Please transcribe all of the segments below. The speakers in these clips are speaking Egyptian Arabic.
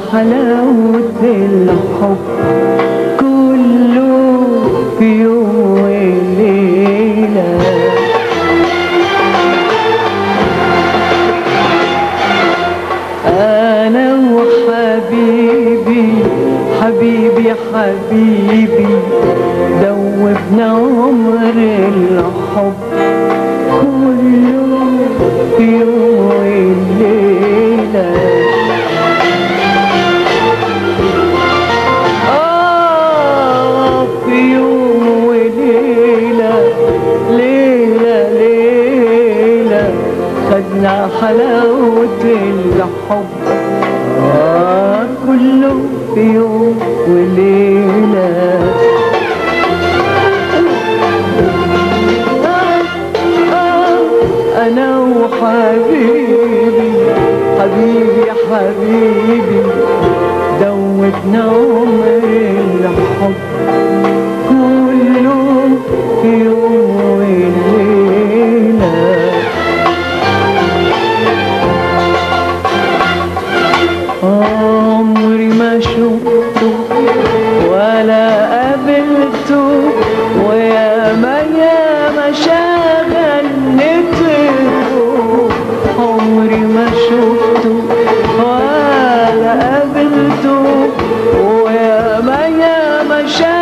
حلاوة الحب كله في يوم وليلة أنا وحبيبي حبيبي حبيبي دوبنا عمر الحب كله في يوم وليلة آه في يوم وليلة ليلة ليلة خدنا حلاوة الحب آه كله في يوم وليلة أنا وحبيبي حبيبي حبيبي دوتنا عمر الحب كله في يوم وليلة عمري ما شفته ولا قابلته ويا ما يا ما شغلته عمري ما شفته ولا قابلته ويا ما يا ما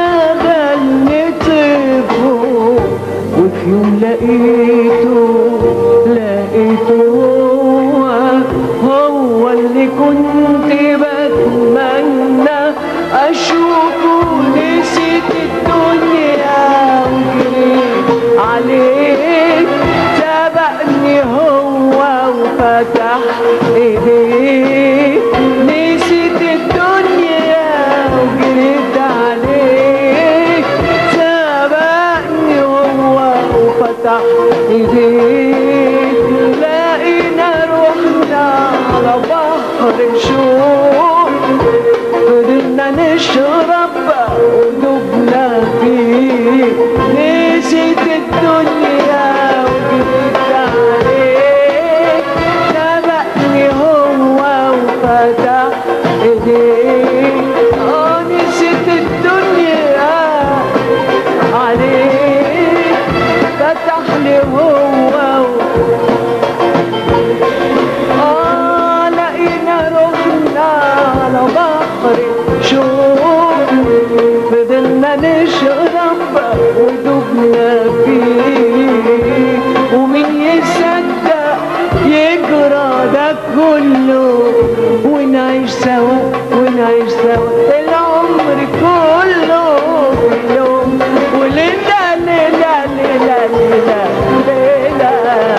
شغلته وفي يوم لقيته لقيته هو هو اللي كنت بتمنى اشوفه نسيت الدنيا وجريت عليه سبقني هو وفتح ايديه نسيت الدنيا وجريت عليه سبقني هو وفتح ايديه لقينا روحنا على بحر شوق فضلنا نشرب ودبنا فيه نسيت الدنيا وجيت عليه سبقني هو وفتح ايديه اه نسيت الدنيا عليه فتح لي هو آه لقينا روحنا على بحر شوق فضلنا نشرب ودبنا فيه ومين يصدق يجرى ده كله ونعيش سوا ونعيش سوا العمر كله في يوم وليلة ليلة ليلة ليلة ليلة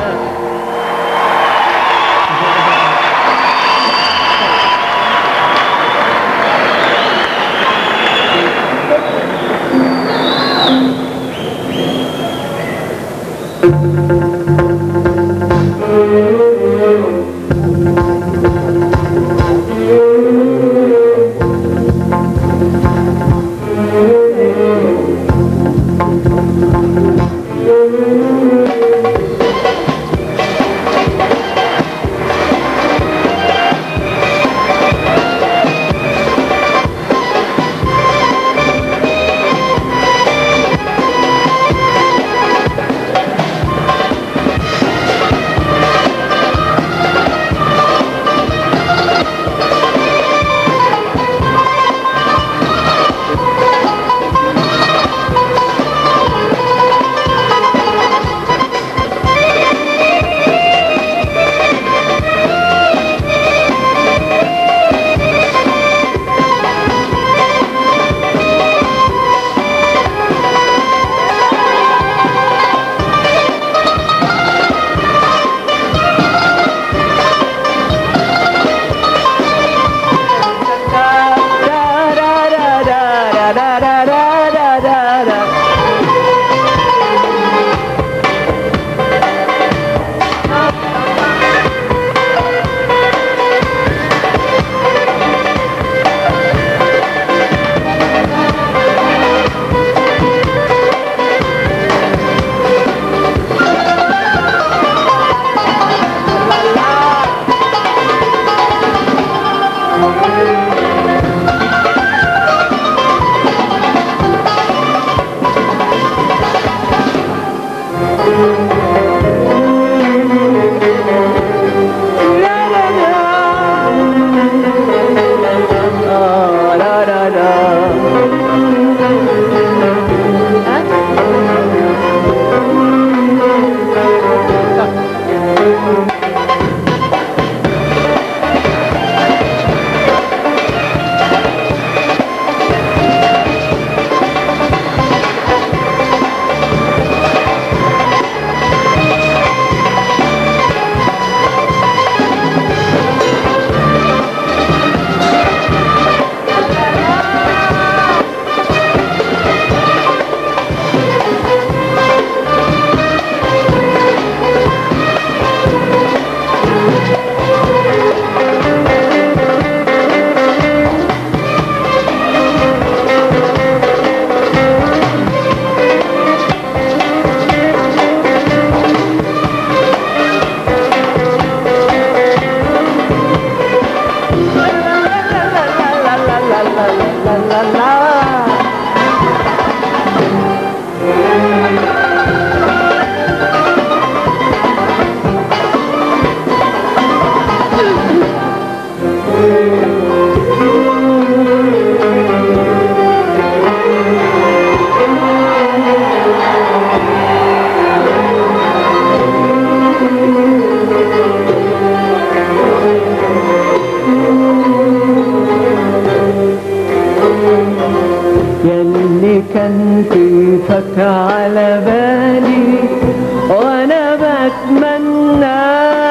اتمنى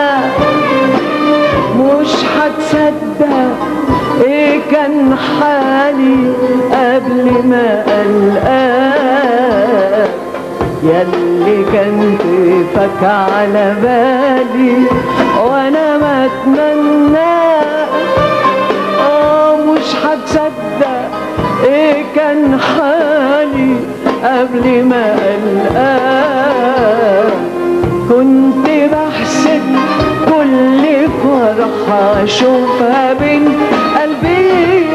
مش هتصدق ايه كان حالي قبل ما القاك ياللي كان كيفك على بالي وانا ما اتمنى اه مش هتصدق ايه كان حالي قبل ما القاك كنت بحسب كل فرحة اشوفها بين قلبي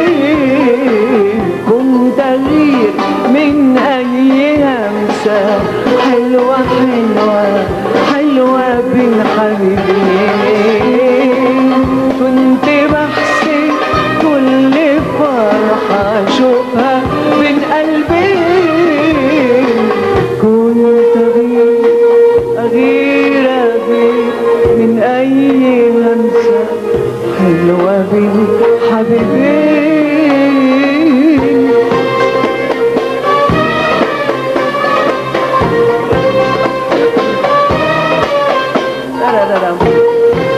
كنت اغير من اي همسة حلوة حلوة حلوة بين حبيبين كنت بحسب كل فرحة اشوفها بين قلبي كنت اغير أغير أغير من أي همسة حلوة بين حبيبين لا لا لا لا